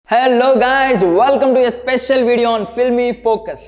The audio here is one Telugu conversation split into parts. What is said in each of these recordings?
hello guys welcome to a special video on filmy focus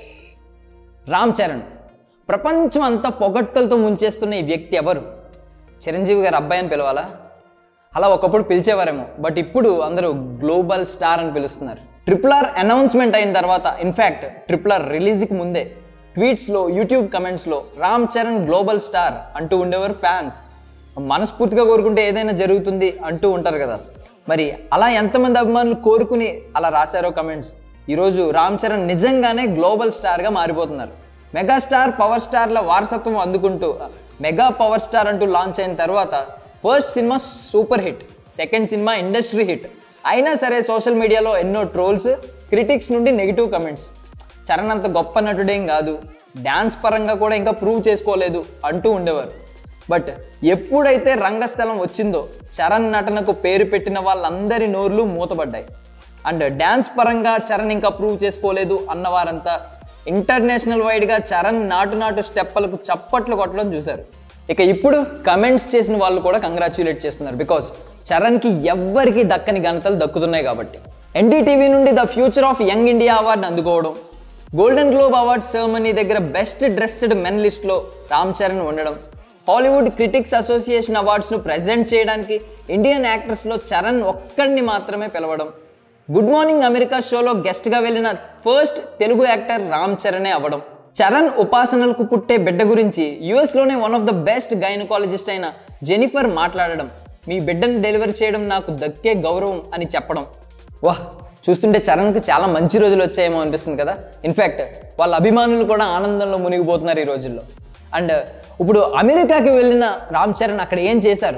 Ram Charan ప్రపంచం అంతా పొగడ్తలతో ముంచేస్తున్న ఈ వ్యక్తి ఎవరు చిరంజీవి గారు అబ్బాయి అని పిలవాలా అలా ఒకప్పుడు పిలిచేవారేమో బట్ ఇప్పుడు అందరూ గ్లోబల్ స్టార్ అని పిలుస్తున్నారు ట్రిపుల్ ఆర్ అనౌన్స్మెంట్ అయిన తర్వాత ఇన్ఫ్యాక్ట్ ట్రిపుల్ ఆర్ రిలీజ్కి ముందే ట్వీట్స్లో యూట్యూబ్ కమెంట్స్లో రామ్ చరణ్ గ్లోబల్ స్టార్ అంటూ ఉండేవారు ఫ్యాన్స్ మనస్ఫూర్తిగా కోరుకుంటే ఏదైనా జరుగుతుంది అంటూ ఉంటారు కదా మరి అలా ఎంతమంది అభిమానులు కోరుకుని అలా రాశారో కమెంట్స్ ఈరోజు రామ్ చరణ్ నిజంగానే గ్లోబల్ స్టార్గా మారిపోతున్నారు మెగాస్టార్ పవర్ స్టార్ల వారసత్వం అందుకుంటూ మెగా పవర్ స్టార్ అంటూ లాంచ్ అయిన తర్వాత first cinema super hit second cinema industry hit అయినా సరే సోషల్ మీడియాలో ఎన్నో ట్రోల్స్ క్రిటిక్స్ నుండి నెగిటివ్ కమెంట్స్ చరణ్ అంత గొప్ప నటుడేం కాదు డ్యాన్స్ పరంగా కూడా ఇంకా ప్రూవ్ చేసుకోలేదు అంటూ ఉండేవారు బట్ ఎప్పుడైతే రంగస్థలం వచ్చిందో చరణ్ నటనకు పేరు పెట్టిన వాళ్ళందరి నోర్లు మూతపడ్డాయి అండ్ డ్యాన్స్ పరంగా చరణ్ ఇంకా ప్రూవ్ చేసుకోలేదు అన్నవారంతా ఇంటర్నేషనల్ వైడ్గా చరణ్ నాటు నాటు స్టెప్పులకు చప్పట్లు కొట్టడం చూశారు ఇక ఇప్పుడు కమెంట్స్ చేసిన వాళ్ళు కూడా కంగ్రాచ్యులేట్ చేస్తున్నారు బికాస్ చరణ్కి ఎవ్వరికి దక్కని ఘనతలు దక్కుతున్నాయి కాబట్టి ఎన్డీటీవీ నుండి the future of young India అవార్డుని అందుకోవడం గోల్డెన్ గ్లోబ్ అవార్డ్ సెరమనీ దగ్గర బెస్ట్ డ్రెస్డ్ మెన్ లిస్ట్లో రామ్ చరణ్ ఉండడం హాలీవుడ్ క్రిటిక్స్ అసోసియేషన్ అవార్డ్స్ను ప్రజెంట్ చేయడానికి ఇండియన్ యాక్టర్స్లో చరణ్ ఒక్కడిని మాత్రమే పిలవడం గుడ్ మార్నింగ్ అమెరికా షోలో గెస్ట్గా వెళ్ళిన ఫస్ట్ తెలుగు యాక్టర్ రామ్ చరణే అవ్వడం చరణ్ ఉపాసనలకు పుట్టే బిడ్డ గురించి యుఎస్లోనే one of the best gynaecologist అయిన జెనిఫర్ మాట్లాడడం మీ బిడ్డను డెలివరీ చేయడం నాకు దక్కే గౌరవం అని చెప్పడం వాహ్ చూస్తుంటే చరణ్కి చాలా మంచి రోజులు వచ్చాయేమో అనిపిస్తుంది కదా ఇన్ఫ్యాక్ట్ వాళ్ళ అభిమానులు కూడా ఆనందంలో మునిగిపోతున్నారు ఈ రోజుల్లో అండ్ ఇప్పుడు అమెరికాకి వెళ్ళిన రామ్ చరణ్ అక్కడ ఏం చేశారు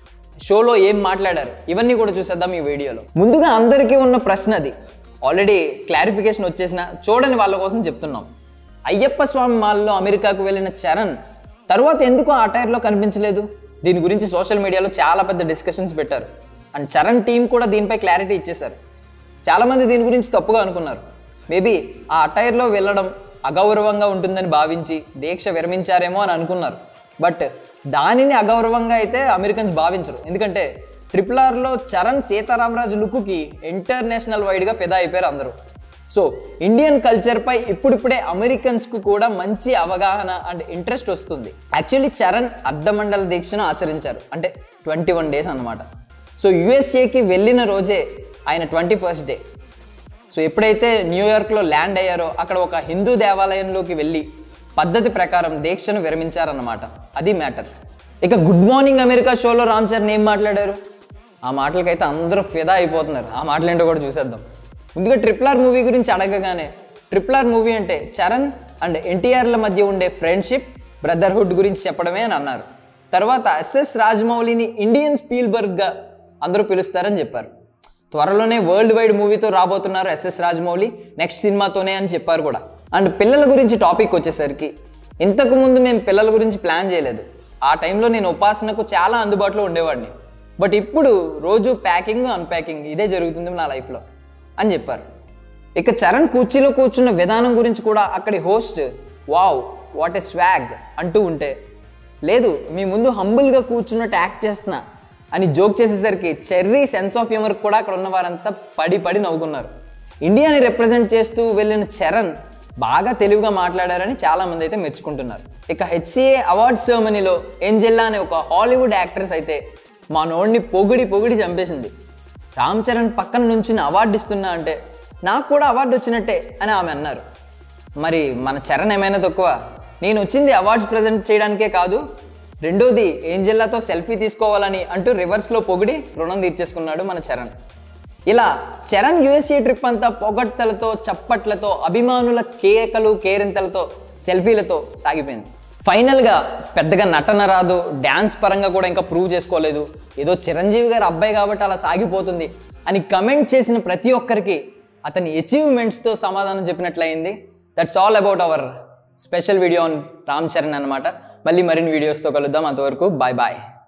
షోలో ఏం మాట్లాడారు ఇవన్నీ కూడా చూసేద్దాం ఈ వీడియోలో ముందుగా అందరికీ ఉన్న ప్రశ్న అది ఆల్రెడీ క్లారిఫికేషన్ వచ్చేసిన చూడని వాళ్ళ కోసం చెప్తున్నాం అయ్యప్ప స్వామి మాల్లో అమెరికాకు వెళ్ళిన చరణ్ తర్వాత ఎందుకు ఆ టైర్లో కనిపించలేదు దీని గురించి సోషల్ మీడియాలో చాలా పెద్ద డిస్కషన్స్ పెట్టారు అండ్ చరణ్ టీం కూడా దీనిపై క్లారిటీ ఇచ్చేశారు చాలామంది దీని గురించి తప్పుగా అనుకున్నారు మేబీ ఆ అటైర్లో వెళ్ళడం అగౌరవంగా ఉంటుందని భావించి దీక్ష విరమించారేమో అని అనుకున్నారు బట్ దానిని అగౌరవంగా అయితే అమెరికన్స్ భావించరు ఎందుకంటే ట్రిపుల్ ఆర్లో చరణ్ సీతారామరాజు లుక్కి ఇంటర్నేషనల్ వైడ్గా ఫిదా అయిపోయారు అందరూ సో ఇండియన్ కల్చర్పై ఇప్పుడిప్పుడే అమెరికన్స్కు కూడా మంచి అవగాహన అండ్ ఇంట్రెస్ట్ వస్తుంది యాక్చువల్లీ చరణ్ అర్ధమండల దీక్షను ఆచరించారు అంటే ట్వంటీ వన్ డేస్ అన్నమాట సో యుఎస్ఏకి వెళ్ళిన రోజే ఆయన ట్వంటీ ఫస్ట్ డే సో ఎప్పుడైతే న్యూయార్క్లో ల్యాండ్ అయ్యారో అక్కడ ఒక హిందూ దేవాలయంలోకి వెళ్ళి పద్ధతి ప్రకారం దీక్షను విరమించారన్నమాట అది మ్యాటర్ ఇక గుడ్ మార్నింగ్ అమెరికా షోలో రామ్ చరణ్ ఏం మాట్లాడారు ఆ మాటలకైతే అందరూ ఫిదా అయిపోతున్నారు ఆ మాటలు ఏంటో కూడా చూసేద్దాం ముందుగా ట్రిపుల్ ఆర్ మూవీ గురించి అడగగానే ట్రిపుల్ ఆర్ మూవీ అంటే చరణ్ అండ్ ఎన్టీఆర్ల మధ్య ఉండే ఫ్రెండ్షిప్ బ్రదర్హుడ్ గురించి చెప్పడమే అని అన్నారు తర్వాత ఎస్ఎస్ రాజమౌళిని ఇండియన్ స్పీల్బర్గ్గా అందరూ పిలుస్తారని చెప్పారు త్వరలోనే వరల్డ్ వైడ్ మూవీతో రాబోతున్నారు ఎస్ఎస్ రాజమౌళి నెక్స్ట్ సినిమాతోనే అని చెప్పారు కూడా అండ్ పిల్లల గురించి టాపిక్ వచ్చేసరికి ఇంతకు ముందు మేము పిల్లల గురించి ప్లాన్ చేయలేదు ఆ టైంలో నేను ఉపాసనకు చాలా అందుబాటులో ఉండేవాడిని బట్ ఇప్పుడు రోజు ప్యాకింగ్ అన్ప్యాకింగ్ ఇదే జరుగుతుంది నా లైఫ్లో అని చెప్పారు ఇక చరణ్ కుర్చీలో కూర్చున్న విధానం గురించి కూడా అక్కడి host wow what a swag అంటూ ఉంటే లేదు మీ ముందు హంబుల్గా కూర్చున్నట్టు యాక్ట్ చేస్తున్నా అని జోక్ చేసేసరికి చెర్రీ సెన్స్ ఆఫ్ హ్యూమర్ కూడా అక్కడ ఉన్న వారంతా పడి పడి నవ్వుకున్నారు ఇండియాని రిప్రజెంట్ చేస్తూ వెళ్ళిన చరణ్ బాగా తెలివిగా మాట్లాడారని చాలామంది అయితే మెచ్చుకుంటున్నారు ఇక హెచ్సిఏ అవార్డ్ సెరమనీలో ఏంజెల్లా అనే ఒక హాలీవుడ్ యాక్ట్రెస్ అయితే మా నోడిని పొగిడి పొగిడి చంపేసింది రామ్ చరణ్ పక్కన నుంచి అవార్డు ఇస్తున్నా అంటే నాకు కూడా అవార్డు వచ్చినట్టే అని ఆమె అన్నారు మరి మన చరణ్ ఏమైనా తక్కువ నేను వచ్చింది అవార్డ్స్ ప్రజెంట్ చేయడానికే కాదు రెండోది ఏంజెల్లాతో సెల్ఫీ తీసుకోవాలని అంటూ రివర్స్లో పొగిడి రుణం తీర్చేసుకున్నాడు మన చరణ్ ఇలా చరణ్ యుఎస్ఏ ట్రిప్ అంతా పొగడ్తలతో చప్పట్లతో అభిమానుల కేకలు కేరింతలతో సెల్ఫీలతో సాగిపోయింది ఫైనల్గా పెద్దగా నటన రాదు డ్యాన్స్ పరంగా కూడా ఇంకా ప్రూవ్ చేసుకోలేదు ఏదో చిరంజీవి గారి అబ్బాయి కాబట్టి అలా సాగిపోతుంది అని కమెంట్ చేసిన ప్రతి ఒక్కరికి అతని అచీవ్మెంట్స్తో సమాధానం చెప్పినట్లయింది that's all about our special video on Ram Charan అనమాట మళ్ళీ మరిన్ని వీడియోస్తో కలుద్దాం అంతవరకు బాయ్ బాయ్